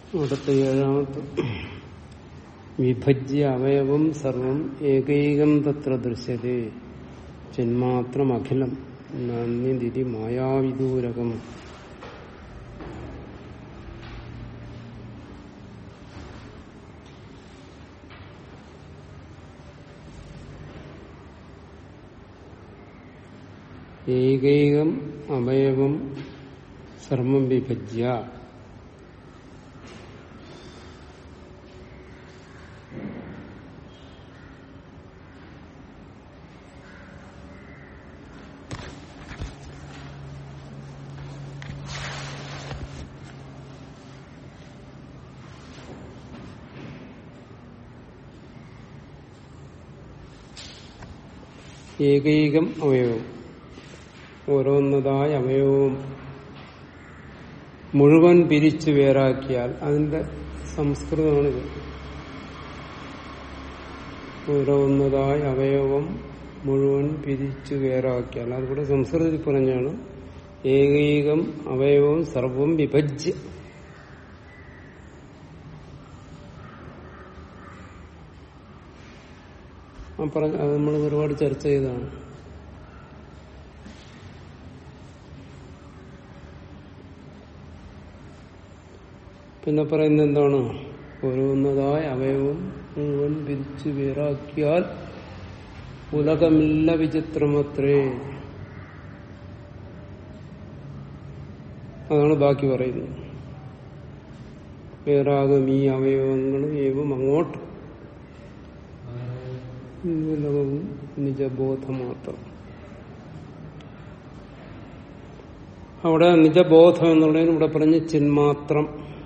അടുത്ത ഏഴാമത്തെ വിഭജ്യ അവയവം സർവം ഏകൈകം തത്ര ദൃശ്യതേ ചിന്മാത്രമഖിലം നന്ദിതി മായാവിദൂരകം ഏകൈകം അവയവം സർവം വിഭജ്യ ഏകൈകം അവയവം ഓരോന്നതായ അവയവവും മുഴുവൻ പിരിച്ചു വേറാക്കിയാൽ അതിന്റെ സംസ്കൃതമാണിത് ഓരോന്നതായ അവയവം മുഴുവൻ പിരിച്ചു വേറാക്കിയാൽ അതുകൂടെ സംസ്കൃതത്തിൽ പറഞ്ഞാണ് ഏകൈകം അവയവം സർവം വിഭജ്യ ആ പറഞ്ഞ അത് നമ്മൾ ഒരുപാട് ചർച്ച ചെയ്തതാണ് പിന്നെ പറയുന്നത് എന്താണ് ഓരോന്നതായ അവയവം മുഴുവൻ പിരിച്ചു വേറാക്കിയാൽ ഉലകമില്ല വിചിത്രമത്രേ അതാണ് ബാക്കി പറയുന്നത് വേറാകും ഈ അവയവങ്ങളും ഏവം അങ്ങോട്ട് ഉലകവും നിജബോധമാത്രം അവിടെ നിജബോധം എന്നുള്ളതിന് ഇവിടെ പറഞ്ഞ് ചിന്മാത്രം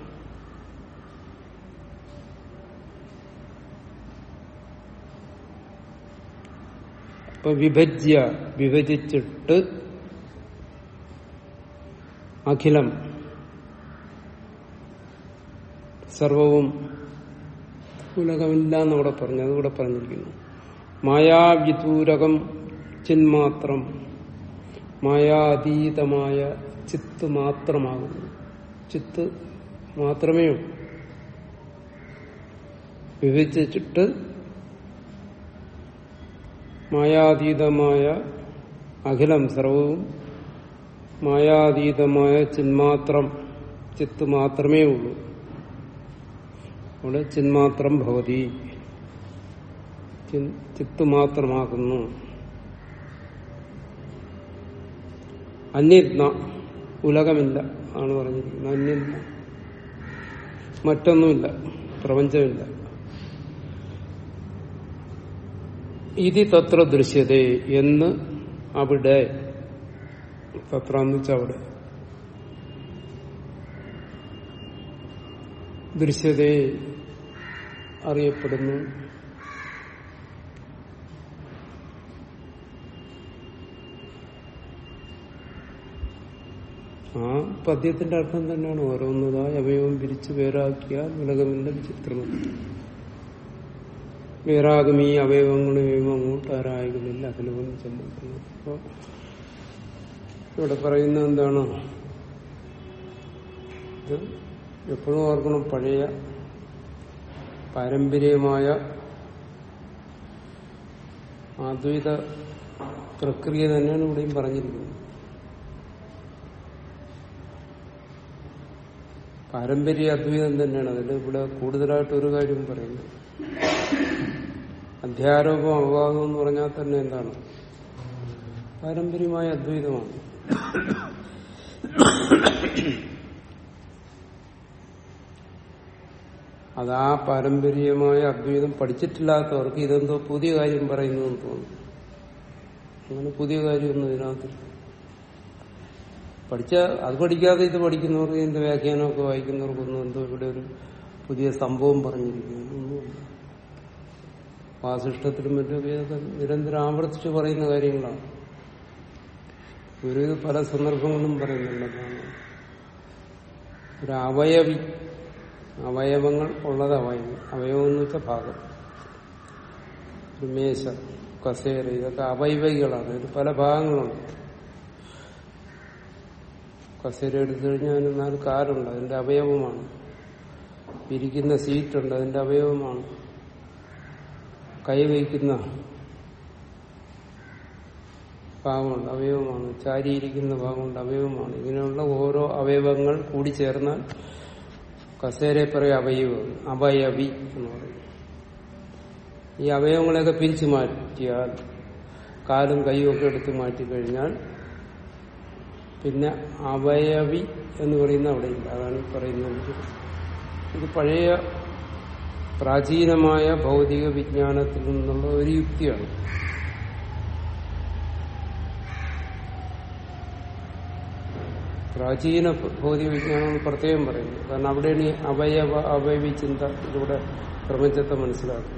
ഇപ്പൊ വിഭജ്യ വിഭജിച്ചിട്ട് അഖിലം സർവവും ഉലകമില്ല എന്നവിടെ പറഞ്ഞു അതുകൂടെ പറഞ്ഞിരിക്കുന്നു മായാവിദൂരകം ചിന്മാത്രം മായാതീതമായ ചിത്ത് മാത്രമാകുന്നു ചിത്ത് മാത്രമേ ഉള്ളൂ വിഭജിച്ചിട്ട് മായാതീതമായ അഖിലം സർവവും മായാതീതമായ ചിന്മാത്രം ചിത്ത് മാത്രമേ ഉള്ളൂ അവിടെ ചിന്മാത്രം ഭവതി ചിത്ത് മാത്രമാകുന്നു അന്യജ്ഞ ഉലകമില്ല ആണ് പറഞ്ഞിരിക്കുന്നത് അന്യജ്ഞ മറ്റൊന്നുമില്ല പ്രപഞ്ചമില്ല ഇതി തത്ര ദൃശ്യത എന്ന് അവിടെ തത്ര എന്ന് വെച്ചാൽ അവിടെ ദൃശ്യതയെ അറിയപ്പെടുന്നു ആ പദ്യത്തിന്റെ അർത്ഥം തന്നെയാണ് ഓരോന്നതായി അവയവം പിരിച്ചു വേറാക്കിയാൽ ഉലകമില്ല വിചിത്രമല്ല വേറാകും ഈ അവയവങ്ങളും ഇവയും അങ്ങോട്ട് ആരായകളില്ല അഖിലവും സംഭവിക്കുന്നത് അപ്പോ ഇവിടെ പറയുന്നത് എന്താണ് ഇത് എപ്പോഴും ഓർക്കണം പഴയ പാരമ്പര്യമായ അദ്വൈത പ്രക്രിയ തന്നെയാണ് ഇവിടെയും പറഞ്ഞിരിക്കുന്നത് പാരമ്പര്യ അദ്വൈതം തന്നെയാണ് അതിൽ ഇവിടെ കൂടുതലായിട്ട് ഒരു കാര്യം പറയുന്നത് അധ്യാരോപം അപവാദം എന്ന് പറഞ്ഞാൽ തന്നെ എന്താണ് പാരമ്പര്യമായ അദ്വൈതമാണ് അത് ആ പാരമ്പര്യമായ അദ്വൈതം പഠിച്ചിട്ടില്ലാത്തവർക്ക് ഇതെന്തോ പുതിയ കാര്യം പറയുന്നു എന്ന് തോന്നുന്നു അങ്ങനെ പുതിയ കാര്യമൊന്നും ഇതിനകത്തില്ല പഠിച്ച അത് പഠിക്കാതെ ഇത് പഠിക്കുന്നവർക്ക് ഇതിന്റെ വ്യാഖ്യാനമൊക്കെ വായിക്കുന്നവർക്കൊന്നും എന്തോ ഇവിടെ ഒരു പുതിയ സംഭവം പറഞ്ഞിരിക്കുന്നു ഒന്നുമില്ല വാസിഷ്ടത്തിലും മറ്റൊക്കെ ഇതൊക്കെ നിരന്തരം ആവർത്തിച്ച് പറയുന്ന കാര്യങ്ങളാണ് ഒരു പല സന്ദർഭങ്ങളിലും പറയുന്നുണ്ടെന്നാണ് ഒരു അവയവി അവയവങ്ങൾ ഉള്ളത് അവയവം അവയവം എന്ന് വെച്ചാൽ ഭാഗം ഒരു മേശ കസേര ഇതൊക്കെ അവയവികളാണ് ഇത് പല ഭാഗങ്ങളുണ്ട് കസേര എടുത്തു കഴിഞ്ഞാൽ അതിന് നാല് കാലുണ്ട് അതിന്റെ അവയവമാണ് ഇരിക്കുന്ന സീറ്റുണ്ട് അതിന്റെ അവയവമാണ് കൈവയ്ക്കുന്ന ഭാഗമുണ്ട് അവയവമാണ് ചാരിയിരിക്കുന്ന ഭാഗമുണ്ട് അവയവമാണ് ഇങ്ങനെയുള്ള ഓരോ അവയവങ്ങൾ കൂടി ചേർന്നാൽ കസേരയെ പറയും അവയവം അവയവി എന്ന് പറയും ഈ അവയവങ്ങളെയൊക്കെ പിരിച്ചു മാറ്റിയാൽ കാലും കൈയും ഒക്കെ എടുത്ത് മാറ്റിക്കഴിഞ്ഞാൽ പിന്നെ അവയവി എന്ന് പറയുന്ന അവിടെ ഇല്ല അതാണ് ഈ പറയുന്നത് ഇത് പഴയ പ്രാചീനമായ ഭൗതിക വിജ്ഞാനത്തിൽ നിന്നുള്ള ഒരു യുക്തിയാണ് പ്രാചീന ഭൗതിക വിജ്ഞാനം പ്രത്യേകം പറയുന്നു കാരണം അവിടെയാണ് ഈ അവയവ അവയവി ചിന്ത ഇതിലൂടെ പ്രപഞ്ചത്തെ മനസ്സിലാക്കുന്നത്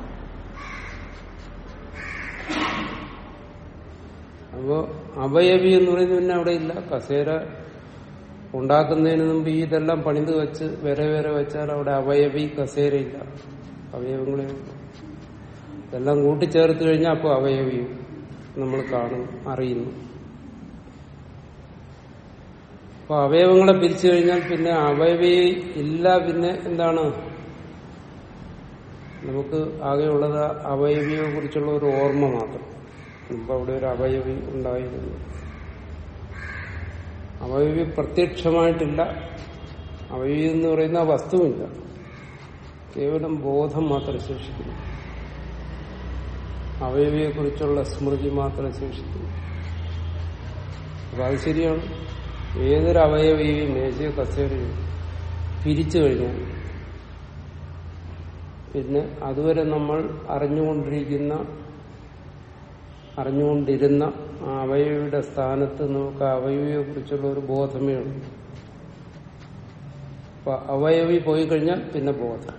അപ്പോ അവയവി എന്ന് പറയുന്നത് പിന്നെ അവിടെ ഇല്ല കസേര ഉണ്ടാക്കുന്നതിന് മുമ്പ് ഈ ഇതെല്ലാം പണിത് വെച്ച് വേറെ വേറെ വെച്ചാൽ അവിടെ അവയവി കസേരയില്ല അവയവങ്ങളെ ഉള്ളൂ. ഇതെല്ലാം കൂട്ടിച്ചേർത്ത് കഴിഞ്ഞാൽ അപ്പോൾ അവയവിയും നമ്മൾ കാണും അറിയുന്നു അപ്പൊ അവയവങ്ങളെ പിരിച്ചു കഴിഞ്ഞാൽ പിന്നെ അവയവി ഇല്ല പിന്നെ എന്താണ് നമുക്ക് ആകെയുള്ളത് അവയവിയെ കുറിച്ചുള്ള ഒരു ഓർമ്മ മാത്രം മുമ്പ് അവിടെ ഒരു അവയവി ഉണ്ടായിരുന്നു അവയവി പ്രത്യക്ഷമായിട്ടില്ല അവയവി എന്ന് പറയുന്ന ആ വസ്തുവില്ല കേവലം ബോധം മാത്രം ശേഷിക്കുന്നു അവയവിയെ കുറിച്ചുള്ള സ്മൃതി മാത്രം ശേഷിക്കുന്നു അപ്പൊ അത് ശരിയാണ് ഏതൊരു അവയവിയും മേശയോ കസേരയോ പിരിച്ചു കഴിഞ്ഞാൽ പിന്നെ അതുവരെ നമ്മൾ അറിഞ്ഞുകൊണ്ടിരിക്കുന്ന അറിഞ്ഞുകൊണ്ടിരുന്ന ആ അവയവിയുടെ സ്ഥാനത്ത് നമുക്ക് അവയവിയെ കുറിച്ചുള്ള ഒരു ബോധമേ ഉള്ളൂ അപ്പൊ അവയവി പോയി കഴിഞ്ഞാൽ പിന്നെ ബോധം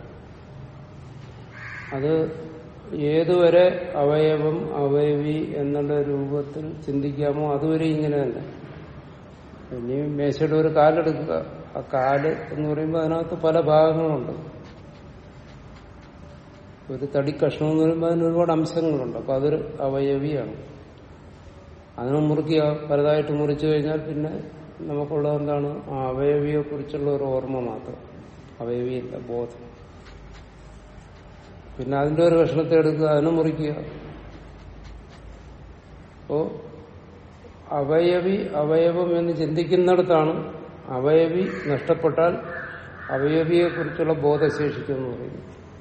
അത് ഏതുവരെ അവയവം അവയവി എന്നുള്ള രൂപത്തിൽ ചിന്തിക്കാമോ അതുവരെ ഇങ്ങനെ തന്നെ ഇനി മേശയുടെ ഒരു കാലെടുക്കുക ആ കാല് എന്ന് പറയുമ്പോൾ അതിനകത്ത് പല ഭാഗങ്ങളുണ്ട് ഒരു തടി കഷ്ണം എന്ന് പറയുമ്പോൾ അതിന് ഒരുപാട് അംശങ്ങളുണ്ട് അപ്പൊ അതൊരു അവയവിയാണ് അതിനെ മുറുക്കിയ പലതായിട്ട് മുറിച്ചു കഴിഞ്ഞാൽ പിന്നെ നമുക്കുള്ളത് എന്താണ് ആ അവയവിയെ കുറിച്ചുള്ള ഒരു ഓർമ്മ മാത്രം അവയവിയില്ല ബോധം പിന്നെ അതിന്റെ ഒരു കഷ്ണത്തെ എടുക്കുക അതിനെ മുറിക്കുക അപ്പോ അവയവി അവയവം എന്ന് ചിന്തിക്കുന്നിടത്താണ് അവയവി നഷ്ടപ്പെട്ടാൽ അവയവിയെ കുറിച്ചുള്ള ബോധശേഷിക്കും എന്ന് പറയുന്നു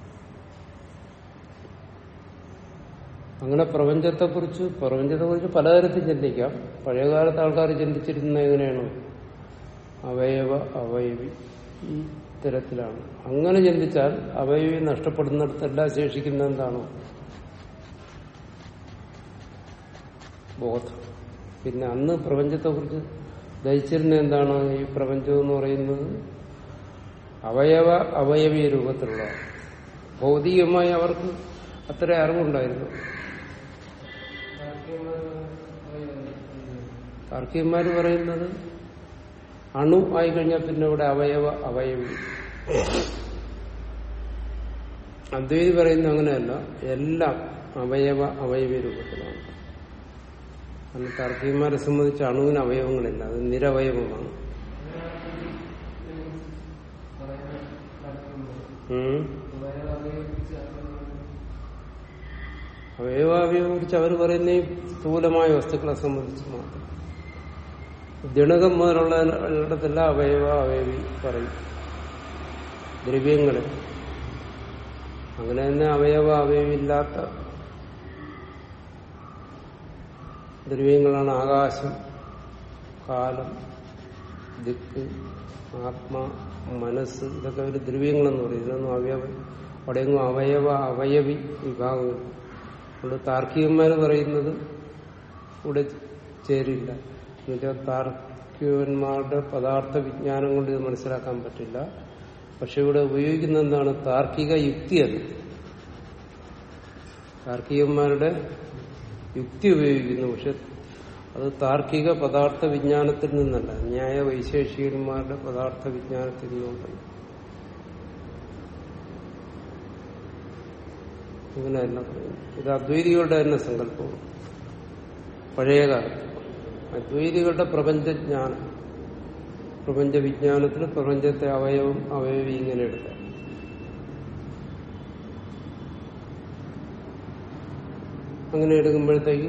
അങ്ങനെ പ്രപഞ്ചത്തെക്കുറിച്ച് പ്രപഞ്ചത്തെക്കുറിച്ച് പലതരത്തിൽ ചിന്തിക്കാം പഴയകാലത്ത് ആൾക്കാർ ചിന്തിച്ചിരുന്നത് എങ്ങനെയാണ് അവയവ അവയവി ഈ തരത്തിലാണ് അങ്ങനെ ചിന്തിച്ചാൽ അവയവി നഷ്ടപ്പെടുന്നിടത്തെല്ലാം ശേഷിക്കുന്ന എന്താണ് ബോധം പിന്നെ അന്ന് പ്രപഞ്ചത്തെക്കുറിച്ച് ധരിച്ചിരുന്ന എന്താണ് ഈ പ്രപഞ്ചം എന്ന് പറയുന്നത് അവയവ അവയവി രൂപത്തിലുള്ള ഭൗതികമായി അവർക്ക് അത്ര അറിവുണ്ടായിരുന്നു താർക്കികന്മാർ പറയുന്നത് അണു ആയി കഴിഞ്ഞാൽ പിന്നെ ഇവിടെ അവയവ അവയവി അദ്വൈതി പറയുന്നത് അങ്ങനെയല്ല എല്ലാം അവയവ അവയവി രൂപത്തിലാണ് കാരണം താർക്കികന്മാരെ സംബന്ധിച്ച് അണുവിന് അവയവങ്ങളില്ല അത് നിരവയവമാണ് ഉം. അവയവാവിയെ കുറിച്ച് അവർ പറയുന്ന ഈ സ്ഥൂലമായ വസ്തുക്കളെ സംബന്ധിച്ച് മാത്രം ദിണകം മുതലുള്ള ഇടത്തെല്ലാം അവയവ അവയവി പറയും ദ്രവ്യങ്ങളെ അങ്ങനെ തന്നെ അവയവ അവയവില്ലാത്ത ദ്രവ്യങ്ങളാണ് ആകാശം കാലം ദിക്ക് ആത്മ മനസ്സ് ഇതൊക്കെ ഒരു ദ്രവ്യങ്ങളെന്ന് പറയും ഇതിനൊന്നും അവയവ അവിടെയൊന്നും അവയവ അവയവി വിഭാഗമില്ല അതുകൊണ്ട് താർക്കികന്മാർ പറയുന്നത് ഇവിടെ ചേരില്ല എന്നുവെച്ചാൽ താർക്കികന്മാരുടെ പദാർത്ഥ വിജ്ഞാനം കൊണ്ട് ഇത് മനസ്സിലാക്കാൻ പറ്റില്ല പക്ഷെ ഇവിടെ ഉപയോഗിക്കുന്ന എന്താണ് താർക്കിക യുക്തിയല്ല താർക്കികന്മാരുടെ യുക്തി ഉപയോഗിക്കുന്നു പക്ഷെ അത് താർക്കിക പദാർത്ഥ വിജ്ഞാനത്തിൽ നിന്നല്ല ന്യായ വൈശേഷികന്മാരുടെ പദാർത്ഥ വിജ്ഞാനത്തിൽ നിന്നുകൊണ്ടല്ല ഇങ്ങനെയല്ല പറയുന്നത് ഇത് അദ്വൈതികളുടെ തന്നെ സങ്കല്പമാണ് പഴയ കാലത്ത് അദ്വൈതികളുടെ പ്രപഞ്ചജ്ഞാനം പ്രപഞ്ച വിജ്ഞാനത്തിൽ പ്രപഞ്ചത്തെ അവയവം അവയവി ഇങ്ങനെ എടുക്കാം അങ്ങനെ എടുക്കുമ്പോഴത്തേക്ക്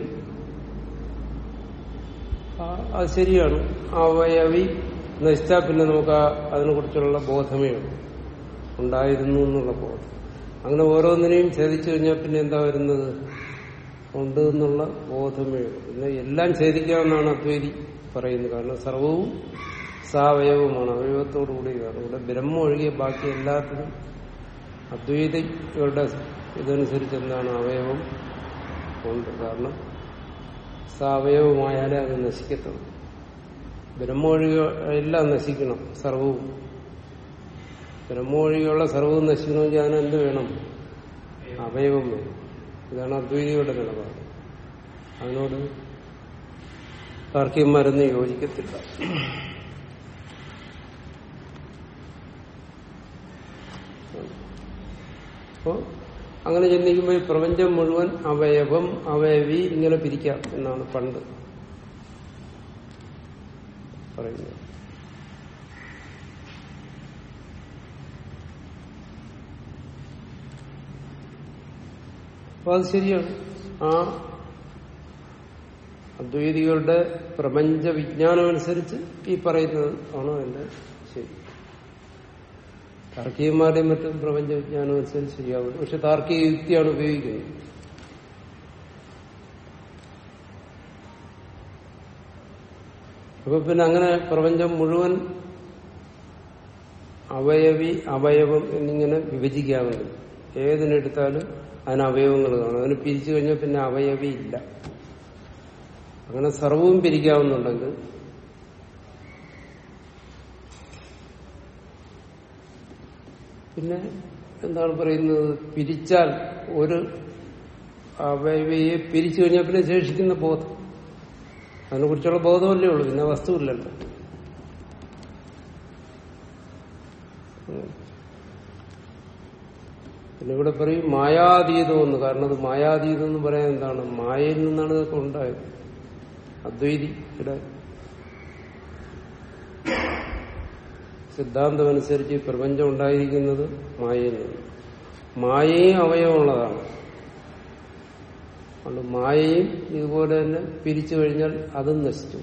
ആ- അത് ശരിയാണ് അവയവി നശിച്ചാൽ പിന്നെ നമുക്ക് ആ അതിനെ കുറിച്ചുള്ള ബോധമേ ഉള്ളൂ ഉണ്ടായിരുന്നു എന്നുള്ള ബോധം അങ്ങനെ ഓരോന്നിനെയും ഛേദിച്ചു കഴിഞ്ഞാൽ പിന്നെ എന്താ വരുന്നത് ഉണ്ട് എന്നുള്ള ബോധമേ ഉള്ളൂ പിന്നെ എല്ലാം ഛേദിക്കാമെന്നാണ് അദ്വൈതി പറയുന്നത് കാരണം സർവവും സാവയവമാണ് അവയവത്തോടുകൂടിയതാണ് ഇവിടെ ബ്രഹ്മം ഒഴികെ ബാക്കി എല്ലാത്തിനും അദ്വൈതികളുടെ ഇതനുസരിച്ച് എന്താണ് അവയവം ഉണ്ട് കാരണം സാവയവമായാലേ അത് നശിക്കത്തുള്ളൂ ബ്രഹ്മൊഴിക എല്ലാം നശിക്കണം സർവവും ബ്രഹ്മൊഴികയുള്ള സർവവും നശിക്കണമെങ്കിൽ അതിന് എന്ത് വേണം അവയവം വേണം ഇതാണ് അദ്വൈതിയുടെ നിലപാട് അതിനോട് താർക്കികന്മാരൊന്നും യോജിക്കത്തില്ല അപ്പോ അങ്ങനെ ചിന്തിക്കുമ്പോൾ ഈ പ്രപഞ്ചം മുഴുവൻ അവയവം അവയവി ഇങ്ങനെ പിരിക്കാം എന്നാണ് പണ്ട് പറയുന്നത് അപ്പൊ അത് ശരിയാണ് ആ അദ്വൈതികളുടെ പ്രപഞ്ച വിജ്ഞാനം അനുസരിച്ച് ഈ പറയുന്നത് ആണ് എന്റെ ശരി താർക്കികന്മാരുടെയും മറ്റും പ്രപഞ്ച വിജ്ഞാനം അനുസരിച്ച് ശരിയാവും പക്ഷെ താർക്കിക യുക്തിയാണ് ഉപയോഗിക്കുന്നത് അപ്പൊ പിന്നെ അങ്ങനെ പ്രപഞ്ചം മുഴുവൻ അവയവി അവയവം എന്നിങ്ങനെ വിഭജിക്കാവുന്നത് ഏതിനെടുത്താലും അതിന് അവയവങ്ങൾ കാണും അതിന് പിരിച്ചു കഴിഞ്ഞാൽ പിന്നെ അവയവി ഇല്ല അങ്ങനെ സർവവും പിരിക്കാവുന്നുണ്ടെങ്കിൽ പിന്നെ എന്താണ് പറയുന്നത് പിരിച്ചാൽ ഒരു അവയവയെ പിരിച്ചു കഴിഞ്ഞാൽ പിന്നെ ശേഷിക്കുന്ന ബോധം അതിനെക്കുറിച്ചുള്ള ബോധമല്ലേ ഉള്ളൂ പിന്നെ വസ്തുവില്ലല്ലോ പിന്നെ ഇവിടെ പറയും മായാതീതം എന്ന് കാരണം അത് മായാതീതം എന്ന് പറയാൻ എന്താണ് മായയിൽ നിന്നാണ് ഇതൊക്കെ ഉണ്ടായത് അദ്വൈതിയുടെ സിദ്ധാന്തം അനുസരിച്ച് ഈ പ്രപഞ്ചം ഉണ്ടായിരിക്കുന്നത് മായയിൽ നിന്ന് മായയും അവയവമുള്ളതാണ് അതുകൊണ്ട് മായയും ഇതുപോലെ തന്നെ പിരിച്ചു കഴിഞ്ഞാൽ അതും നശിച്ചു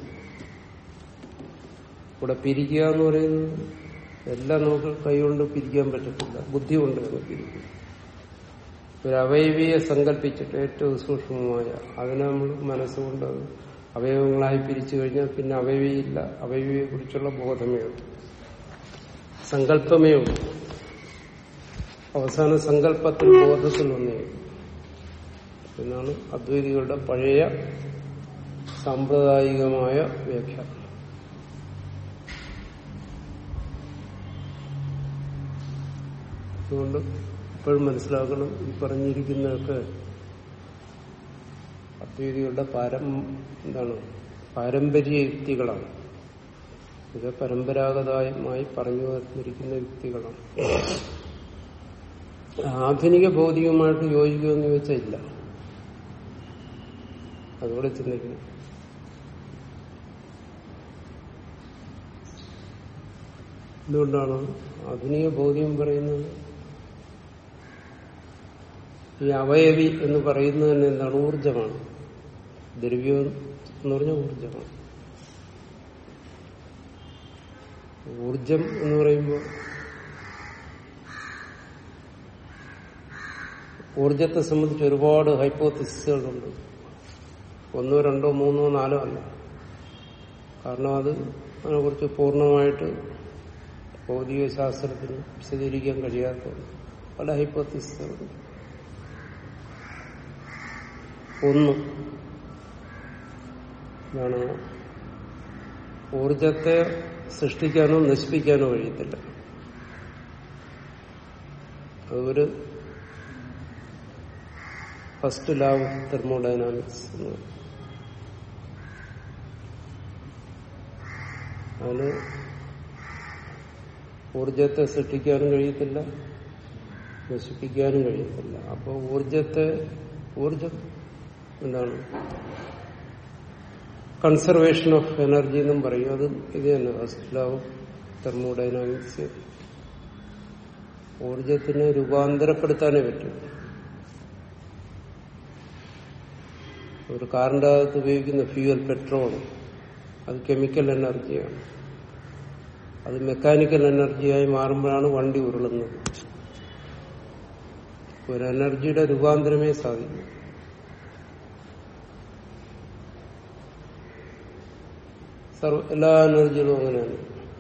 ഇവിടെ പിരിക്കുക എന്ന് പറയുന്നത് എല്ലാം നമുക്ക് കൈകൊണ്ട് പിരിക്കാൻ പറ്റത്തില്ല ബുദ്ധി കൊണ്ട് തന്നെ പിരിക്കും ഒരു അവയവിയെ സങ്കല്പിച്ചിട്ട് ഏറ്റവും സൂക്ഷ്മമായ അതിനെ നമ്മൾ മനസ്സുകൊണ്ട് അത് അവയവങ്ങളായി പിരിച്ചു കഴിഞ്ഞാൽ പിന്നെ അവയവിയില്ല അവയവിയെ കുറിച്ചുള്ള ബോധമേ ഉള്ളൂ സങ്കല്പമേ ഉള്ളൂ അവസാന സങ്കല്പത്തിൽ ബോധത്തിൽ ഒന്നേ ഉള്ളൂ. എന്നാണ് അദ്വൈതികളുടെ പഴയ സാമ്പ്രദായികമായ വ്യാഖ്യാനം അതുകൊണ്ട് ഇപ്പോഴും മനസ്സിലാക്കണം ഈ പറഞ്ഞിരിക്കുന്നതൊക്കെ അദ്വൈതികളുടെ പാരം എന്താണ് പാരമ്പര്യ യുക്തികളാണ് ഇത് പരമ്പരാഗതമായി പറഞ്ഞു വന്നിരിക്കുന്ന യുക്തികളാണ് ആധുനിക ഭൗതികമായിട്ട് യോജിക്കുമെന്ന് ചോദിച്ചാൽ ഇല്ല അതുകൂടെ ചിന്തിക്കണം എന്തുകൊണ്ടാണ് ആധുനിക ഭൗതികം പറയുന്നത് ഈ അവയവി എന്ന് പറയുന്നത് തന്നെ എന്താണ് ഊർജമാണ് ദ്രവ്യം എന്ന് പറഞ്ഞാൽ ഊർജമാണ് ഊർജം എന്ന് പറയുമ്പോൾ ഊർജത്തെ സംബന്ധിച്ച് ഒരുപാട് ഹൈപ്പോത്തിസുകളുണ്ട് ഒന്നോ രണ്ടോ മൂന്നോ നാലോ അല്ല കാരണം അത് അതിനെക്കുറിച്ച് പൂർണ്ണമായിട്ട് ഭൗതിക ശാസ്ത്രത്തിന് വിശദീകരിക്കാൻ കഴിയാത്തതുണ്ട് പല ഹൈപ്പോത്തിസുകളുണ്ട് ഒന്ന് എന്താണ് ഊർജത്തെ സൃഷ്ടിക്കാനോ നശിപ്പിക്കാനോ കഴിയത്തില്ല അതൊരു ഫസ്റ്റ് ലാ ഓഫ് തെർമോഡൈനാമിക്സ് എന്ന് പറയും അതിന് ഊർജത്തെ സൃഷ്ടിക്കാനും കഴിയത്തില്ല നശിപ്പിക്കാനും കഴിയത്തില്ല അപ്പോൾ ഊർജത്തെ ഊർജം എന്താണ് കൺസർവേഷൻ ഓഫ് എനർജി എന്നും പറയും അത് ഇത് തന്നെ ഫസ്റ്റ് ലാ ഓഫ് തെർമോഡൈനാമിക്സ് ഊർജത്തിനെ രൂപാന്തരപ്പെടുത്താനേ പറ്റും ഒരു കാറിന്റെ അകത്ത് ഉപയോഗിക്കുന്ന ഫ്യൂവൽ പെട്രോൾ അത് കെമിക്കൽ എനർജിയാണ് അത് മെക്കാനിക്കൽ എനർജിയായി മാറുമ്പോഴാണ് വണ്ടി ഉരുളുന്നത് ഒരു എനർജിയുടെ രൂപാന്തരമേ സാധിക്കും സർവ എല്ലാ എനർജികളും അങ്ങനെയാണ്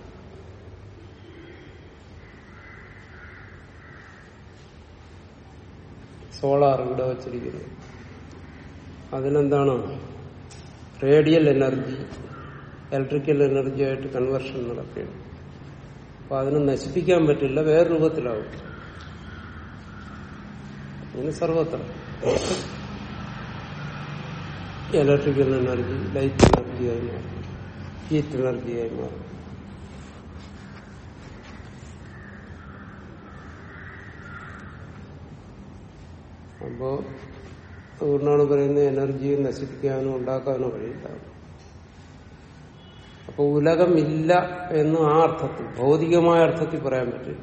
സോളാർ ഇവിടെ വച്ചിരിക്കുന്നത് അതിനെന്താണ് റേഡിയൽ എനർജി ഇലക്ട്രിക്കൽ എനർജി ആയിട്ട് കൺവേർഷൻ നടക്കുകയാണ് അപ്പൊ അതിനെ നശിപ്പിക്കാൻ പറ്റില്ല വേറെ രൂപത്തിലാവും അങ്ങനെ സർവത്ര ഇലക്ട്രിക്കൽ എനർജി ലൈറ്റ് എനർജിയായി മാറും ഹീറ്റ് എനർജിയായി മാറും അപ്പോ അതുകൊണ്ടാണ് പറയുന്നത് എനർജിയെ നശിപ്പിക്കാനോ ഉണ്ടാക്കാനോ കഴിയില്ല അപ്പൊ ഉലകമില്ല എന്ന് ആ അർത്ഥത്തിൽ ഭൗതികമായ അർത്ഥത്തിൽ പറയാൻ പറ്റില്ല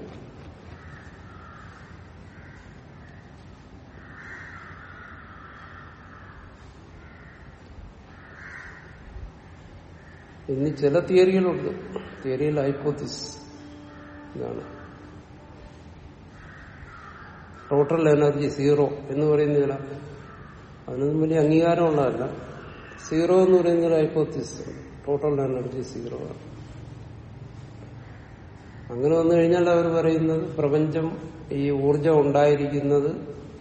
ഇനി ചില തിയറികളുണ്ട് തിയറിയിൽ ഹൈപ്പോത്തിസ് ഇതാണ് ടോട്ടൽ എനർജി സീറോ എന്ന് പറയുന്നതില അതിനൊന്നും വലിയ അംഗീകാരമുള്ളതല്ല സീറോ എന്ന് പറയുന്ന ഒരു ഹൈപ്പോത്തിസ് ടോട്ടൽ എനർജി സീറോ ആണ് അങ്ങനെ വന്നു കഴിഞ്ഞാൽ അവർ പറയുന്നത് പ്രപഞ്ചം ഈ ഊർജം ഉണ്ടായിരിക്കുന്നത്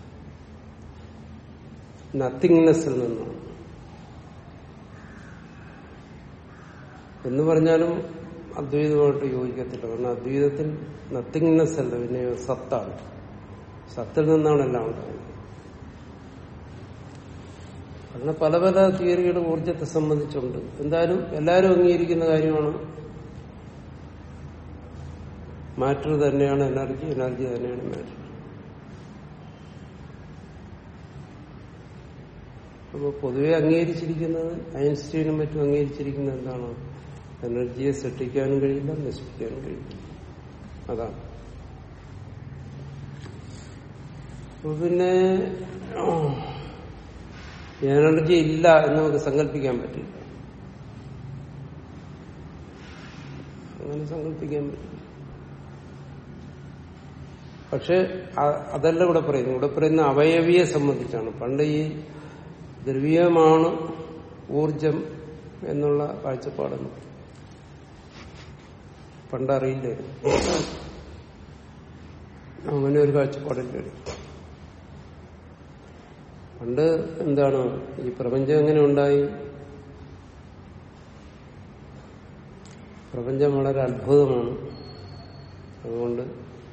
നത്തിങ്നെസ്സിൽ നിന്നാണ് എന്ന് പറഞ്ഞാലും അദ്വൈതമായിട്ട് യോജിക്കത്തില്ല കാരണം അദ്വൈതത്തിൽ നത്തിങ്നെസ് അല്ല പിന്നെ സത്താണ് സത്തിൽ നിന്നാണ് എല്ലാം ഉണ്ടായത് അങ്ങനെ പല പല തിയറികൾ ഊർജത്തെ സംബന്ധിച്ചുണ്ട് എന്തായാലും എല്ലാവരും അംഗീകരിക്കുന്ന കാര്യമാണ് മാറ്റർ തന്നെയാണ് എനർജി എനർജി തന്നെയാണ് മാറ്റർ അപ്പോൾ പൊതുവെ അംഗീകരിച്ചിരിക്കുന്നത് ഐൻസ്റ്റീനും മറ്റും അംഗീകരിച്ചിരിക്കുന്നത് എന്താണ് എനർജിയെ സൃഷ്ടിക്കാനും കഴിയില്ല നശിപ്പിക്കാനും കഴിയില്ല അതാണ് അപ്പൊ പിന്നെ എനർജി ഇല്ല എന്ന് നമുക്ക് സങ്കല്പിക്കാൻ പറ്റില്ല അങ്ങനെ സങ്കല്പിക്കാൻ പറ്റില്ല പക്ഷെ അതല്ല ഇവിടെ പറയുന്നത് ഇവിടെ പറയുന്ന അവയവിയെ സംബന്ധിച്ചാണ് പണ്ട് ഈ ദ്രവ്യമാണ് ഊർജം എന്നുള്ള കാഴ്ചപ്പാടെന്ന് പണ്ടറിയില്ലായിരുന്നു അങ്ങനെ ഒരു കാഴ്ചപ്പാടില്ലായിരുന്നു പണ്ട് എന്താണ് ഈ പ്രപഞ്ചം എങ്ങനെ ഉണ്ടായി പ്രപഞ്ചം വളരെ അത്ഭുതമാണ് അതുകൊണ്ട്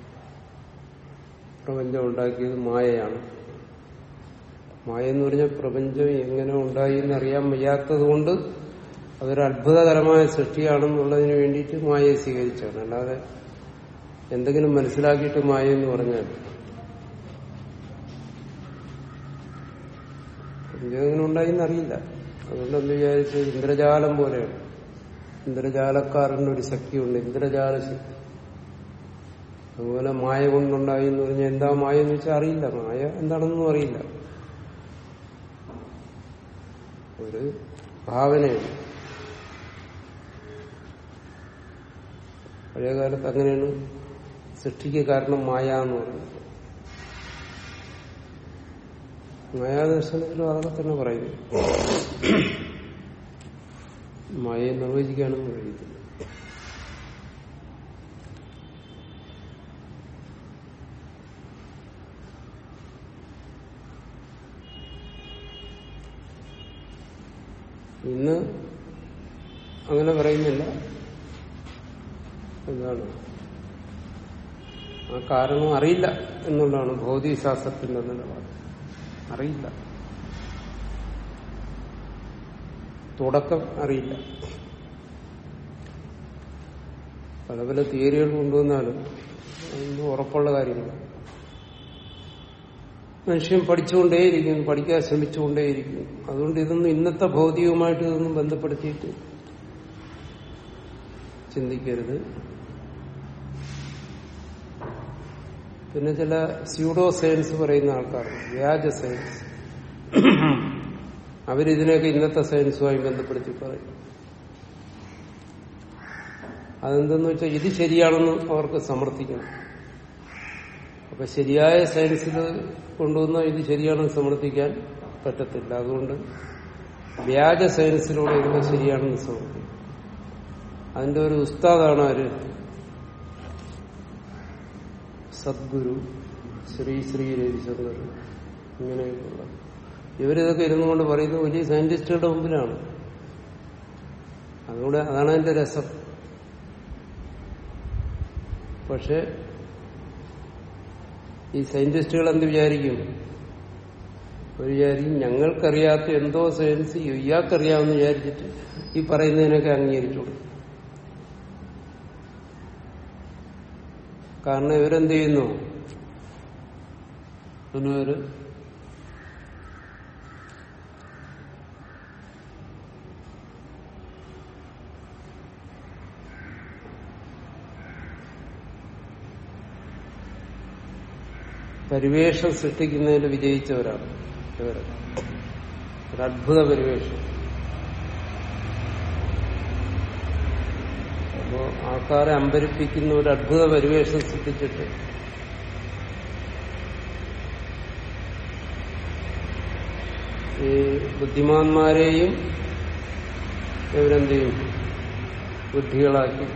പ്രപഞ്ചം ഉണ്ടാക്കിയത് മായയാണ് മായ എന്ന് പറഞ്ഞാൽ പ്രപഞ്ചം എങ്ങനെ ഉണ്ടായി എന്നറിയാൻ വയ്യാത്തത് കൊണ്ട് അതൊരു അത്ഭുതകരമായ സൃഷ്ടിയാണെന്നുള്ളതിന് വേണ്ടിയിട്ട് മായയെ സ്വീകരിച്ചാണ് അല്ലാതെ എന്തെങ്കിലും മനസ്സിലാക്കിയിട്ട് മായ എന്ന് പറഞ്ഞാൽ എങ്ങനെ ഉണ്ടായിന്ന് അറിയില്ല അതുകൊണ്ട് എന്ത് വിചാരിച്ച് ഇന്ദ്രജാലം പോലെയാണ് ഇന്ദ്രജാലക്കാരൻ്റെ ഒരു ശക്തിയുണ്ട് ഇന്ദ്രജാല ശക്തി അതുപോലെ മായ കൊണ്ടുണ്ടായി എന്ന് പറഞ്ഞാൽ എന്താ മായ എന്ന് വെച്ചാൽ അറിയില്ല മായ എന്താണെന്നൊന്നും അറിയില്ല ഒരു ഭാവനയാണ് പഴയകാലത്ത് അങ്ങനെയാണ് സൃഷ്ടിക്ക് കാരണം മായ എന്ന് പറയുന്നത് മായാദർശനത്തിലും അതൊക്കെ തന്നെ പറയുന്നു മായയെ നിർവചിക്കാനൊന്നും കഴിയത്തില്ല ഇന്ന് അങ്ങനെ പറയുന്നില്ല എന്താണ് ആ കാരണം അറിയില്ല എന്നുള്ളതാണ് ഭൗതികശാസ്ത്രത്തിന്റെ നിലപാട് അറിയില്ല തുടക്കം അറിയില്ല പല പല തിയറികൾ കൊണ്ടുവന്നാലും അതൊന്നും ഉറപ്പുള്ള കാര്യങ്ങൾ മനുഷ്യൻ പഠിച്ചുകൊണ്ടേയിരിക്കും പഠിക്കാൻ ശ്രമിച്ചുകൊണ്ടേയിരിക്കും അതുകൊണ്ട് ഇതൊന്നും ഇന്നത്തെ ഭൗതികവുമായിട്ട് ഇതൊന്നും ബന്ധപ്പെടുത്തിയിട്ട് ചിന്തിക്കരുത് പിന്നെ ചില സ്യൂഡോ സയൻസ് പറയുന്ന ആൾക്കാരുണ്ട് വ്യാജ സയൻസ് അവരിതിനെയൊക്കെ ഇന്നത്തെ സയൻസുമായി ബന്ധപ്പെടുത്തി പറയും അതെന്തെന്ന് വെച്ചാൽ ഇത് ശരിയാണെന്ന് അവർക്ക് സമർത്ഥിക്കണം അപ്പൊ ശരിയായ സയൻസിൽ കൊണ്ടുവന്ന ഇത് ശരിയാണെന്ന് സമർത്ഥിക്കാൻ പറ്റത്തില്ല അതുകൊണ്ട് വ്യാജ സയൻസിലൂടെ ഇതിനെ ശരിയാണെന്ന് സമർത്ഥിക്കും അതിന്റെ ഒരു ഉസ്താദാണ് ആര് സദ്ഗുരു ശ്രീ ശ്രീ രവിശങ്കർ ഇങ്ങനെയൊക്കെയുള്ള ഇവരിതൊക്കെ ഇരുന്നുകൊണ്ട് പറയുന്നത് വലിയ സയന്റിസ്റ്റുകളുടെ മുമ്പിലാണ് അതുകൂടെ അതാണ് അതിന്റെ രസം പക്ഷെ ഈ സയന്റിസ്റ്റുകൾ എന്ത് വിചാരിക്കും ഒരു വിചാരിക്കും ഞങ്ങൾക്കറിയാത്ത എന്തോ സയൻസ് ഇയാൾക്കറിയാമെന്ന് വിചാരിച്ചിട്ട് ഈ പറയുന്നതിനൊക്കെ അംഗീകരിച്ചോളൂ കാരണം ഇവരെന്ത് ചെയ്യുന്നു അതിനൊരു പരിവേഷം സൃഷ്ടിക്കുന്നതിൽ വിജയിച്ചവരാണ് ഇവർ ഒരു അത്ഭുത പരിവേഷം അപ്പോ ആൾക്കാരെ അമ്പരിപ്പിക്കുന്ന ഒരു അത്ഭുത പരിവേഷം സൃഷ്ടിച്ചിട്ട് ഈ ബുദ്ധിമാന്മാരെയും ഇവരെന്ത് ചെയ്യും ബുദ്ധികളാക്കി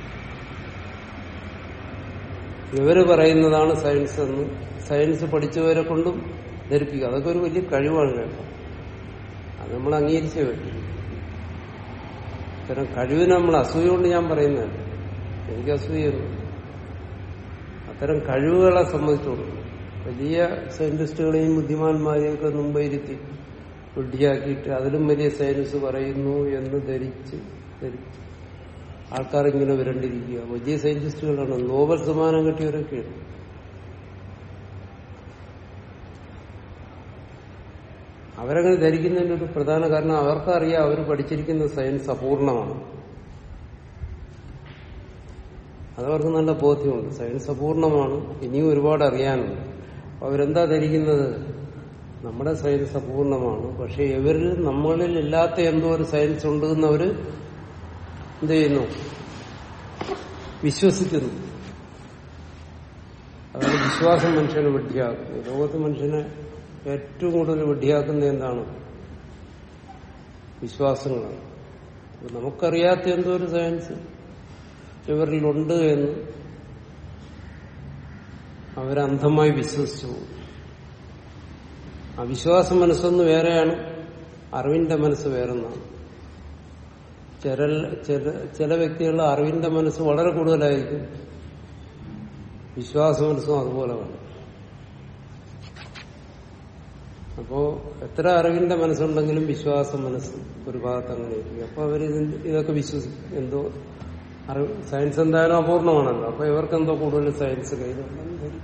ഇവര് പറയുന്നതാണ് സയൻസ് എന്ന് സയൻസ് പഠിച്ചവരെ കൊണ്ടും ധരിപ്പിക്കുക അതൊക്കെ ഒരു വലിയ കഴിവാണ് കേട്ടോ അത് നമ്മൾ അംഗീകരിച്ചേ പറ്റും ഇത്തരം കഴിവിന് നമ്മൾ അസൂയ കൊണ്ട് ഞാൻ പറയുന്നതല്ല എനിക്ക് അസൂയൊന്നും അത്തരം കഴിവുകളെ സംബന്ധിച്ചോളൂ വലിയ സയന്റിസ്റ്റുകളെയും ബുദ്ധിമാന്മാരെയൊക്കെ മുമ്പയിരുത്തി വിഡ്ഢിയാക്കിയിട്ട് അതിലും വലിയ സയൻസ് പറയുന്നു എന്ന് ധരിച്ച് ധരിച്ച് ആൾക്കാർ ഇങ്ങനെ വരണ്ടിരിക്കുക വലിയ സയന്റിസ്റ്റുകളാണ് നോബൽ സമ്മാനം കിട്ടിയവരൊക്കെയാണ് അവരങ്ങനെ ധരിക്കുന്നതിന്റെ ഒരു പ്രധാന കാരണം അവർക്കറിയാം അവർ പഠിച്ചിരിക്കുന്ന സയൻസ് അപൂർണമാണ് അതവർക്ക് നല്ല ബോധ്യമുണ്ട് സയൻസ് അപൂർണമാണ് ഇനിയും ഒരുപാട് അറിയാനുണ്ട് അപ്പൊ അവരെന്താ ധരിക്കുന്നത് നമ്മുടെ സയൻസ് അപൂർണമാണ് പക്ഷെ ഇവരിൽ നമ്മളിൽ ഇല്ലാത്ത എന്തോ ഒരു സയൻസ് ഉണ്ട് എന്നവര് എന്ത് ചെയ്യുന്നു വിശ്വസിക്കുന്നു അതാണ് വിശ്വാസം മനുഷ്യനെ വെട്ടിയാക്കുന്നത് ലോകത്ത് മനുഷ്യനെ ഏറ്റവും കൂടുതൽ വെട്ടിയാക്കുന്ന എന്താണ് വിശ്വാസങ്ങളാണ് അപ്പൊ നമുക്കറിയാത്ത എന്തോ ഒരു സയൻസ് ഇവരിലുണ്ട് എന്ന് അവരന്ധമായി വിശ്വസിച്ചു പോകും ആ വിശ്വാസ മനസ്സൊന്ന് വേറെയാണ് അറിവിന്റെ മനസ്സ് വേറൊന്നാണ് ചില ചില ചില വ്യക്തികളുടെ അറിവിന്റെ മനസ്സ് വളരെ കൂടുതലായിരിക്കും വിശ്വാസ മനസ്സും അതുപോലെ വേണം അപ്പോ എത്ര അറിവിന്റെ മനസ്സുണ്ടെങ്കിലും വിശ്വാസ മനസ്സ് ഒരു ഭാഗത്ത് അങ്ങനെ ഇരിക്കും അപ്പൊ അവർ ഇതൊക്കെ വിശ്വസിക്കും എന്തോ അറിവ് സയൻസ് എന്തായാലും അപൂർണമാണല്ലോ അപ്പൊ ഇവർക്ക് എന്തോ കൂടുതൽ സയൻസ് കയ്യിലുണ്ടെന്ന് ധരിക്കും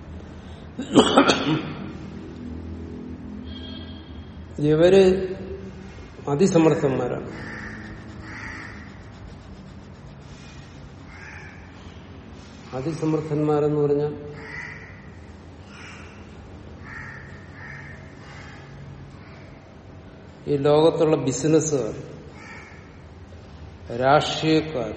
ഇവര് അതിസമർത്ഥന്മാരാണ് അതിസമർത്ഥന്മാരെന്ന് പറഞ്ഞാൽ ഈ ലോകത്തുള്ള ബിസിനസ്സുകാർ രാഷ്ട്രീയക്കാർ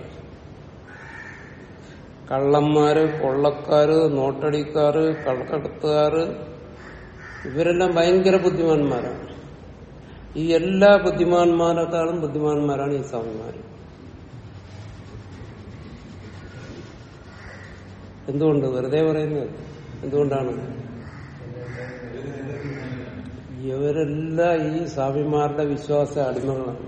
കള്ളന്മാര് കൊള്ളക്കാര് നോട്ടടിക്കാര് കടക്കടത്തുകാര് ഇവരെല്ലാം ഭയങ്കര ബുദ്ധിമാന്മാരാണ് ഈ എല്ലാ ബുദ്ധിമാന്മാരെക്കാളും ബുദ്ധിമാന്മാരാണ് ഈ സ്വാമിമാര് എന്തുകൊണ്ട് വെറുതെ പറയുന്നത് എന്തുകൊണ്ടാണ് ഇവരെല്ലാം ഈ സ്വാമിമാരുടെ വിശ്വാസ അടിമകളാണ്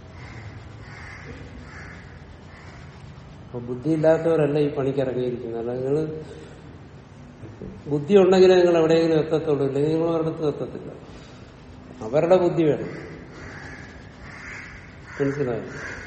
അപ്പൊ ബുദ്ധിയില്ലാത്തവരല്ല ഈ പണിക്ക് ഇറങ്ങിയിരിക്കുന്നത് അല്ല നിങ്ങൾ ബുദ്ധി ഉണ്ടെങ്കിലേ നിങ്ങൾ എവിടെയെങ്കിലും എത്തത്തുള്ളൂ ഇല്ലെങ്കിൽ നിങ്ങൾ ഒരിടത്ത് എത്തത്തില്ല അവരുടെ ബുദ്ധി വേണം മനസ്സിലായോ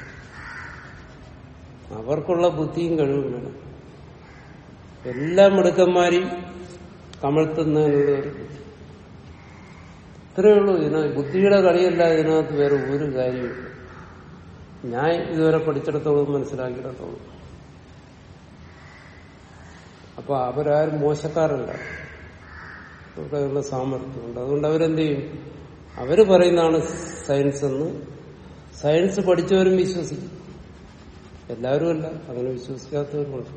അവർക്കുള്ള ബുദ്ധിയും കഴിവും വേണം എല്ലാ മിടുക്കന്മാരെയും കമഴ്ത്തുന്നതിനുള്ള ഒരു ബുദ്ധി ഇത്രയേ ഉള്ളൂ ഇതിനകത്ത് ബുദ്ധിയുടെ കളിയല്ല ഇതിനകത്ത് വേറെ ഒരു കാര്യമില്ല ഞാൻ ഇതുവരെ പഠിച്ചിടത്തോളം മനസ്സിലാക്കിയിടത്തോളം അപ്പൊ അവരാരും മോശക്കാരല്ല അവർക്കുള്ള സാമർഥ്യമുണ്ട് അതുകൊണ്ട് അവരെന്ത് ചെയ്യും അവര് പറയുന്നതാണ് സയൻസ് എന്ന് സയൻസ് പഠിച്ചവരും വിശ്വസിക്കും എല്ലാവരും അല്ല അങ്ങനെ വിശ്വസിക്കാത്തവരുമുണ്ട്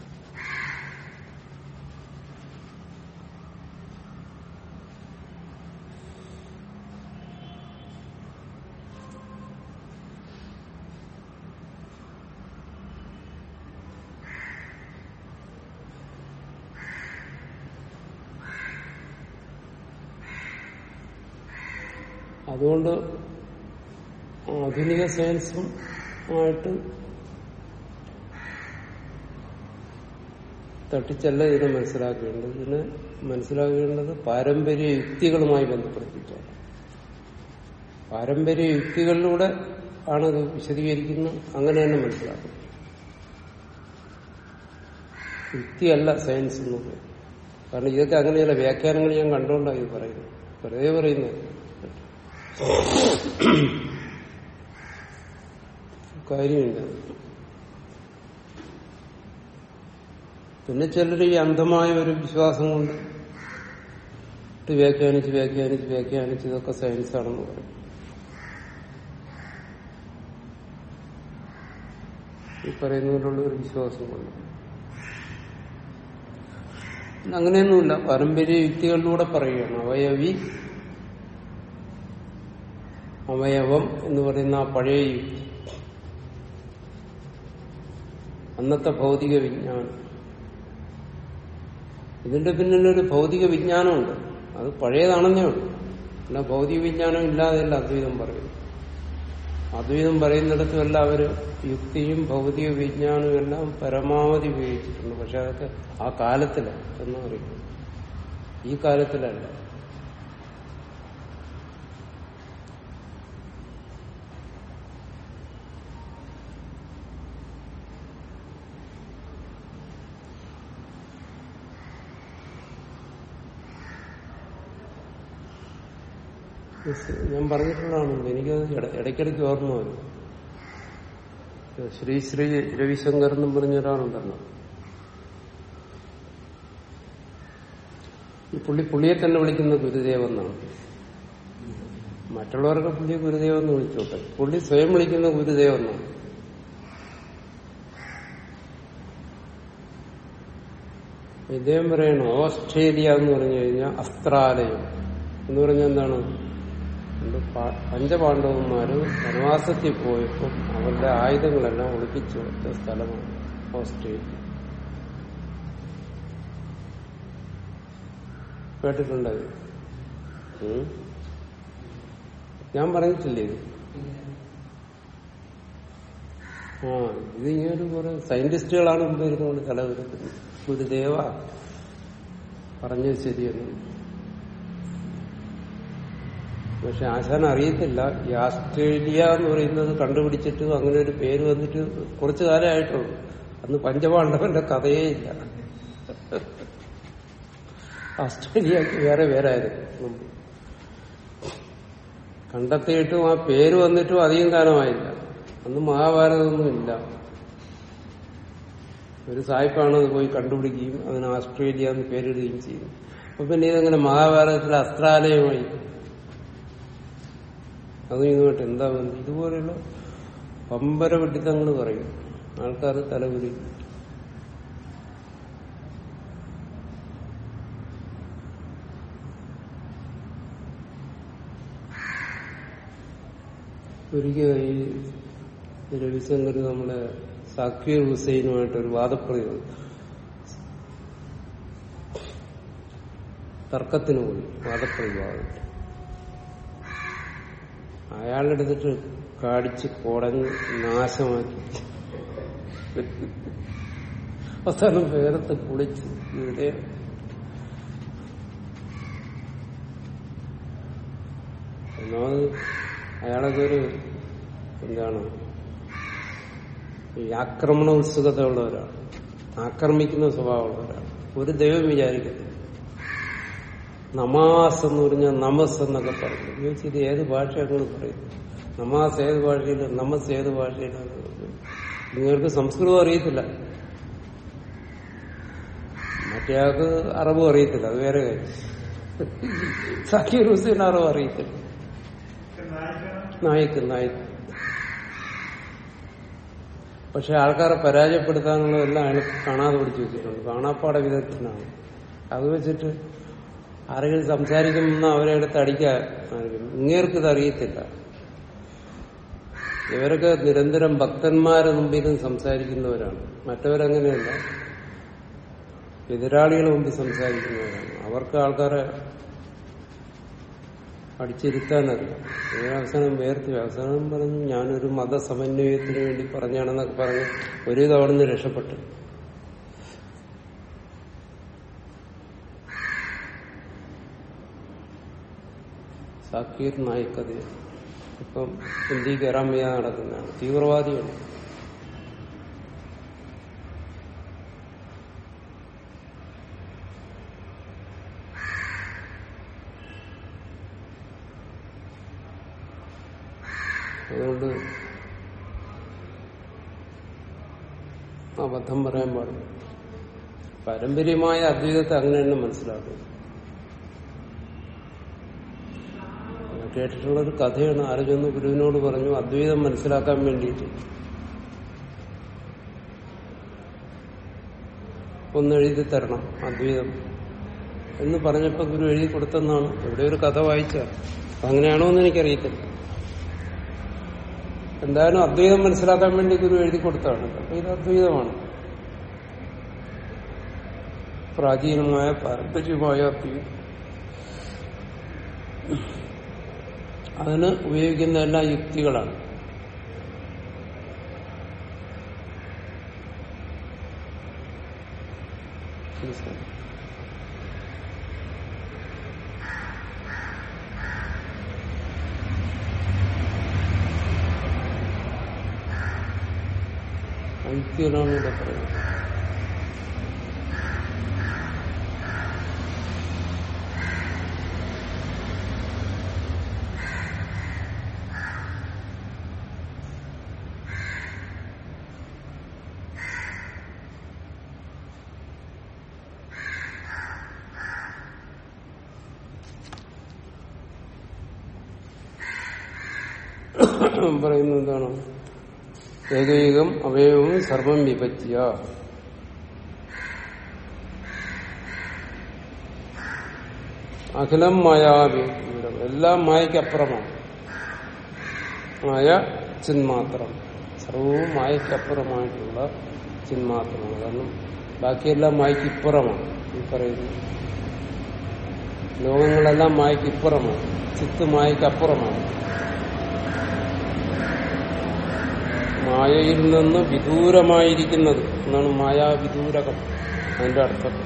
അതുകൊണ്ട് ആധുനിക സയൻസും ആയിട്ട് തട്ടിച്ചല്ല ഇതിനെ മനസ്സിലാക്കേണ്ടത് ഇതിനെ മനസ്സിലാക്കേണ്ടത് പാരമ്പര്യ യുക്തികളുമായി ബന്ധപ്പെടുത്തിയിട്ടാണ് പാരമ്പര്യ യുക്തികളിലൂടെ ആണ് ഇത് വിശദീകരിക്കുന്നത് അങ്ങനെ തന്നെ മനസ്സിലാക്കുന്നത് യുക്തിയല്ല സയൻസ് എന്ന് പറയുന്നത് കാരണം ഇതൊക്കെ അങ്ങനെയല്ല വ്യാഖ്യാനങ്ങൾ ഞാൻ കണ്ടുകൊണ്ടാണ് ഇത് പറയുന്നത് വെറുതെ പറയുന്നത് കാര്യമില്ല പിന്നെ ചിലർ ഈ അന്ധമായ ഒരു വിശ്വാസം കൊണ്ട് ഇത് വ്യാഖ്യാനിച്ച് വ്യാഖ്യാനിച്ച് വ്യാഖ്യാനിച്ച് ഇതൊക്കെ സയൻസ് ആണെന്ന് പറയും ഈ പറയുന്നതിലുള്ള ഒരു വിശ്വാസം കൊണ്ട് അങ്ങനെയൊന്നുമില്ല പാരമ്പര്യ യുക്തികളിലൂടെ പറയുകയാണ് അവയവി അവയവം എന്ന് പറയുന്ന ആ പഴയ യുക്തി അന്നത്തെ ഭൗതിക വിജ്ഞാനം ഇതിന്റെ പിന്നിലൊരു ഭൗതിക വിജ്ഞാനമുണ്ട് അത് പഴയതാണെന്നേ ഉള്ളൂ അല്ല ഭൗതിക വിജ്ഞാനം ഇല്ലാതെയല്ല അദ്വൈതം പറയുന്നു അദ്വൈതം പറയുന്നിടത്തും എല്ലാം അവര് യുക്തിയും ഭൗതിക വിജ്ഞാനവും എല്ലാം പരമാവധി ഉപയോഗിച്ചിട്ടുണ്ട് പക്ഷെ അതൊക്കെ ആ കാലത്തില എന്ന് പറയുന്നു ഈ കാലത്തിലല്ല ഞാൻ പറഞ്ഞിട്ടുള്ളതാണ് എനിക്കത് ഇട- ഇടയ്ക്കിടയ്ക്ക് ഓർമ്മ വരും ശ്രീ ശ്രീ രവിശങ്കർ എന്നും പറഞ്ഞ ഒരാളുണ്ടല്ലോ ഈ പുള്ളി പുള്ളിയെ തന്നെ വിളിക്കുന്ന ഗുരുദേവൻ എന്നാണ് മറ്റുള്ളവർക്ക് പുള്ളിയെ ഗുരുദേവൻ എന്ന് വിളിച്ചോട്ടെ പുള്ളി സ്വയം വിളിക്കുന്ന ഗുരുദേവൻ എന്നാണ് ഇദ്ദേഹം പറയണം ഓസ്ട്രേലിയ എന്ന് പറഞ്ഞു കഴിഞ്ഞാൽ അസ്ത്രാലയം എന്ന് പറഞ്ഞാൽ എന്താണ് ഇത് പ- പഞ്ചപാണ്ഡവന്മാര് വനവാസത്തിൽ പോയപ്പോൾ അവരുടെ ആയുധങ്ങളെല്ലാം ഒളിപ്പിച്ചു വെച്ച സ്ഥലമാണ് ഓസ്ട്രേലിയ കേട്ടിട്ടുണ്ടായത് ഉം? ഞാൻ പറഞ്ഞിട്ടില്ലേ ഇത് ആ ഇത് ഇങ്ങനെ കുറെ സയന്റിസ്റ്റുകളാണ് മുമ്പ് ഇരുന്നുകൊണ്ട് തലവരുന്നത് ഗുരുദേവ പറഞ്ഞത് ശരിയെന്ന് പക്ഷെ ആശാൻ അറിയത്തില്ല ഈ ആസ്ട്രേലിയ എന്ന് പറയുന്നത് കണ്ടുപിടിച്ചിട്ട് അങ്ങനെ ഒരു പേര് വന്നിട്ട് കുറച്ചു കാലമായിട്ടുള്ളൂ അന്ന് പഞ്ചപാണ്ഡവന്റെ കഥയേ ഇല്ല ആസ്ട്രേലിയക്ക് വേറെ പേരായിരുന്നു മുമ്പ് കണ്ടെത്തിയിട്ടും ആ പേര് വന്നിട്ടും അധികം കാലമായില്ല അന്ന് മഹാഭാരതമൊന്നും ഇല്ല ഒരു സായിപ്പാണ് അത് പോയി കണ്ടുപിടിക്കുകയും അതിന് ഓസ്ട്രേലിയ എന്ന് പേരിടുകയും ചെയ്തു അപ്പൊ പിന്നെ ഇതങ്ങനെ മഹാഭാരതത്തിലെ അസ്ത്രാലയമായി അതും ഇതുമായിട്ട് എന്താ ബന്ധം ഇതുപോലെയുള്ള പമ്പര വിഡിത്തങ്ങൾ പറയും ആൾക്കാർ തലകുരി ഒരിക്കൽ ഈ രവിശങ്കർ നമ്മുടെ സാക്വീർ ഹുസൈനുമായിട്ട് ഒരു വാദപ്രയോഗം തർക്കത്തിന് പോയി വാദപ്രയോഗം അയാളെടുത്തിട്ട് കാടിച്ച് കുടഞ്ഞ് നാശമാക്കി അവസാനം വേറത്ത് കുളിച്ച് ഇവിടെ ഒന്നാമത് അയാളൊക്കെ ഒരു എന്താണ് ഈ ആക്രമണ ഉത്സുകത ഉള്ളവരാണ് ആക്രമിക്കുന്ന സ്വഭാവമുള്ളവരാണ് ഒരു ദൈവം വിചാരിക്കത്തില്ല നമാസ് എന്ന് പറഞ്ഞാൽ നമസ് എന്നൊക്കെ പറഞ്ഞു ചോദിച്ചു ഇത് ഏത് ഭാഷയാണ് പറയുന്നത് നമാസ് ഏത് ഭാഷയില് നമസ് ഏത് ഭാഷയിലാണ് നിങ്ങൾക്ക് സംസ്കൃതം അറിയത്തില്ല മറ്റേയാൾക്ക് അറിവും അറിയത്തില്ല അത് വേറെ കാര്യം സക്കീർ ഹുസൈൻ അറിവ് അറിയത്തില്ല നായിക്ക് നായിക്ക് പക്ഷെ ആൾക്കാരെ പരാജയപ്പെടുത്താനുള്ളതെല്ലാം അയാൾ കാണാതെ പിടിച്ചു വെച്ചിട്ടുണ്ട് കാണാപ്പാട വിദഗ്ധനാണ് അത് വെച്ചിട്ട് ആരെങ്കിലും സംസാരിക്കുമെന്ന് അവരെ എടുത്ത് അടിക്കാൻ ഇങ്ങേർക്ക് ഇത് അറിയത്തില്ല ഇവരൊക്കെ നിരന്തരം ഭക്തന്മാരെ മുമ്പിലും സംസാരിക്കുന്നവരാണ് മറ്റവരങ്ങനെയല്ല എതിരാളികളെ മുമ്പിൽ സംസാരിക്കുന്നവരാണ് അവർക്ക് ആൾക്കാരെ അടിച്ചിരുത്താനറിയാം ഏ അവസാനം വേർത്തി അവസാനം പറഞ്ഞു ഞാനൊരു മതസമന്വയത്തിന് വേണ്ടി പറഞ്ഞാണെന്നൊക്കെ പറഞ്ഞ് ഒരു തവണ രക്ഷപ്പെട്ടു സാക്കീർ നായിക്കത് ഇപ്പം ഇന്ത്യ കയറാൻ വയ്യാതെ നടക്കുന്നതാണ് തീവ്രവാദിയാണ് അതുകൊണ്ട് അബദ്ധം പറയാൻ പാടില്ല പാരമ്പര്യമായ അദ്വൈതത്തെ അങ്ങനെ തന്നെ മനസ്സിലാക്കും കേട്ടിട്ടുള്ളൊരു കഥയാണ് ആരൊന്ന് ഗുരുവിനോട് പറഞ്ഞു അദ്വൈതം മനസ്സിലാക്കാൻ വേണ്ടിയിട്ട് ഒന്ന് എഴുതി തരണം അദ്വൈതം എന്ന് പറഞ്ഞപ്പോ ഗുരു എഴുതി കൊടുത്തെന്നാണ് എവിടെ ഒരു കഥ വായിച്ച അങ്ങനെയാണോ എന്ന് എനിക്കറിയത്തില്ല എന്തായാലും അദ്വൈതം മനസ്സിലാക്കാൻ വേണ്ടി ഗുരു എഴുതി കൊടുത്താണ് അപ്പൊ ഇത് അദ്വൈതമാണ് പ്രാചീനമായ പാരമ്പര്യമായ അദ്വൈതം അതിന് ഉപയോഗിക്കുന്ന എല്ലാ യുക്തികളാണ് യുക്തികളാണ് ഇവിടെ പറയുന്നത് പറയുന്നത് എന്താണ് ഏകൈകം അവയവം സർവം വിഭജ്യ അഖിലം മായാവിദൂരം എല്ലാം മായയ്ക്കപ്പുറമാണ് മായ ചിന്മാത്രം സർവവും മായയ്ക്കപ്പുറമായിട്ടുള്ള ചിന്മാത്രമാണ് കാരണം ബാക്കിയെല്ലാം മായയ്ക്ക് ഇപ്പുറമാണ് ഈ പറയുന്നത് ലോകങ്ങളെല്ലാം മായയ്ക്ക് ഇപ്പുറമാണ് ചിത്ത് മായയ്ക്ക് അപ്പുറമാണ് മായയിൽ നിന്ന് വിദൂരമായിരിക്കുന്നത് എന്നാണ് മായാവിദൂരകം അതിന്റെ അർത്ഥം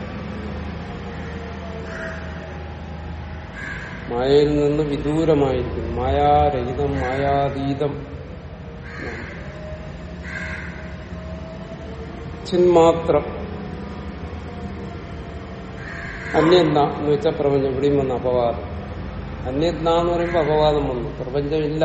മായയിൽ നിന്ന് വിദൂരമായിരിക്കുന്നു മായാരഹിതം മായാതീതം ചിന്മാത്രം അന്യന്ത എന്ന് വെച്ചാൽ പ്രപഞ്ചം ഇവിടെയും വന്ന അപവാദം അന്യന്ത എന്ന് പറയുമ്പോൾ അപവാദം വന്നു പ്രപഞ്ചമില്ല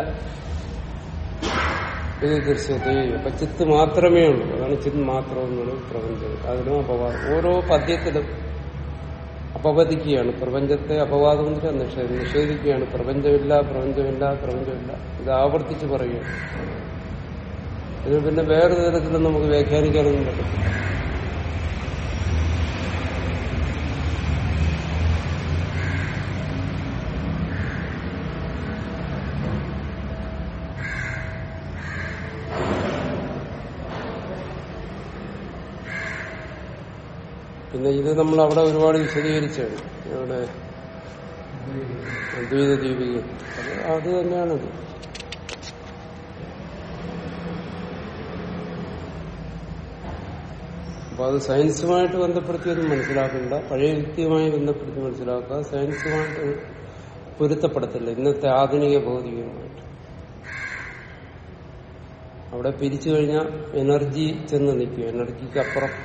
ഇത് ദൃശ്യത്തെ അപ്പൊ ചിത്ത് മാത്രമേ ഉള്ളൂ അതാണ് ചിത് മാത്രം എന്നുള്ളത് പ്രപഞ്ചം അതിനും അപവാദം ഓരോ പദ്യത്തിലും അപവദിക്കുകയാണ് പ്രപഞ്ചത്തെ അപവാദം എന്ന് വെച്ചാൽ നിഷേധം നിഷേധിക്കുകയാണ് പ്രപഞ്ചമില്ല പ്രപഞ്ചമില്ല പ്രപഞ്ചമില്ല ഇത് ആവർത്തിച്ച് പറയുകയാണ് ഇത് പിന്നെ വേറെ തരത്തിലും നമുക്ക് വ്യാഖ്യാനിക്കാനൊന്നും പറ്റത്തില്ല പിന്നെ ഇത് നമ്മൾ അവിടെ ഒരുപാട് വിശദീകരിച്ചാണ് ഇവിടെ അദ്വൈത ദീപിക അത് അത് തന്നെയാണത് അപ്പൊ അത് സയൻസുമായിട്ട് ബന്ധപ്പെടുത്തി ഒന്നും മനസ്സിലാക്കണ്ട പഴയ യുക്തിയുമായി ബന്ധപ്പെടുത്തി മനസ്സിലാക്കുക സയൻസുമായിട്ട് പൊരുത്തപ്പെടത്തില്ല ഇന്നത്തെ ആധുനിക ഭൗതികമായിട്ട് അവിടെ പിരിച്ചു കഴിഞ്ഞാൽ എനർജി ചെന്ന് നിൽക്കും എനർജിക്ക് അപ്പുറം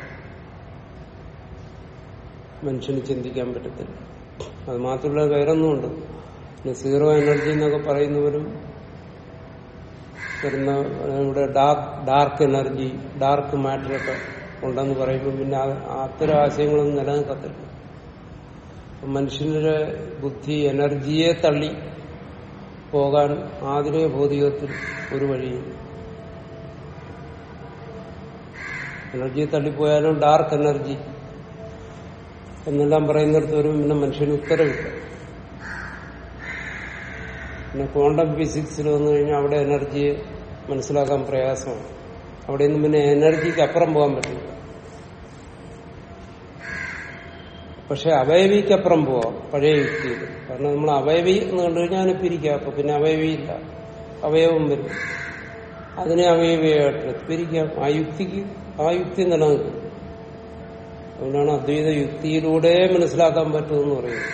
മനുഷ്യന് ചിന്തിക്കാൻ പറ്റത്തില്ല അത് മാത്രമല്ല വേറൊന്നുമുണ്ട് പിന്നെ സീറോ എനർജി എന്നൊക്കെ പറയുന്നവരും വരുന്ന ഇവിടെ ഡാർക്ക് ഡാർക്ക് എനർജി ഡാർക്ക് മാറ്ററൊക്കെ ഉണ്ടെന്ന് പറയുമ്പോൾ പിന്നെ ആ- അത്തരം ആശയങ്ങളൊന്നും നിലനിൽക്കത്തില്ല അപ്പൊ മനുഷ്യന്റെ ബുദ്ധി എനർജിയെ തള്ളി പോകാൻ ആധുനിക ഭൗതികത്തിൽ ഒരു വഴിയില്ല എനർജിയെ തള്ളിപ്പോയാലും ഡാർക്ക് എനർജി എന്നെല്ലാം പറയുന്നിടത്ത് വരും പിന്നെ മനുഷ്യന് ഉത്തരവില്ല പിന്നെ ക്വാണ്ടം ഫിസിക്സിൽ വന്നു കഴിഞ്ഞാൽ അവിടെ എനർജിയെ മനസ്സിലാക്കാൻ പ്രയാസമാണ് അവിടെയൊന്നും പിന്നെ എനർജിക്ക് അപ്പുറം പോകാൻ പറ്റില്ല പക്ഷെ അവയവിക്കപ്പുറം പോവാം പഴയ യുക്തിയിൽ കാരണം നമ്മൾ അവയവി എന്ന് കണ്ടു കഴിഞ്ഞാൽ അതിനെ പിരിക്കാം അപ്പൊ പിന്നെ അവയവിയില്ല അവയവം വരും അതിനെ അവയവിയായിട്ട് പിരിക്കാം ആ യുക്തിക്ക് ആ യുക്തി നിലനിൽക്കും അതുകൊണ്ടാണ് അദ്വൈത യുക്തിയിലൂടെ മനസ്സിലാക്കാൻ പറ്റുമെന്ന് പറയുന്നത്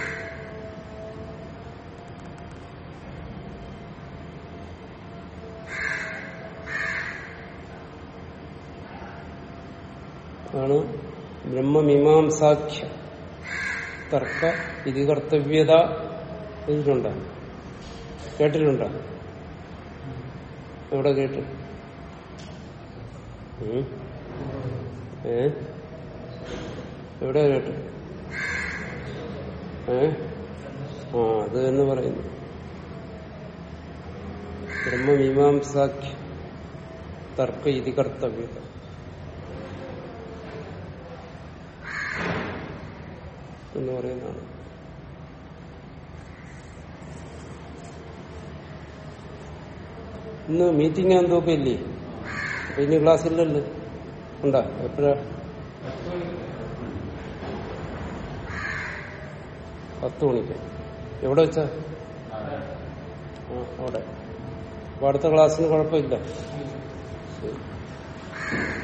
ആണ് ബ്രഹ്മമീമാംസാഖ്യ തർക്ക ഇതി കർത്തവ്യത ഇതിലുണ്ട കേട്ടിട്ടുണ്ടോ എവിടെ കേട്ടു ഉം? ഏ എവിടെ കേട്ടു ഏ ആ അത് തന്നെ പറയുന്നു ബ്രഹ്മമീമാംസാഖ്യ തർക്ക ഇതി കർത്തവ്യത എന്ന് പറയുന്നതാണ് ഇന്ന് മീറ്റിംഗ് എന്തൊക്കെ ഇല്ലേ അപ്പൊ ഇനി ക്ലാസ് ഇല്ലല്ലോ ഉണ്ടാ എപ്പോഴാ പത്ത് മണിക്ക് എവിടെ വെച്ചാ ആ അവിടെ അപ്പൊ അടുത്ത ക്ലാസ്സിന് കുഴപ്പമില്ല ശരി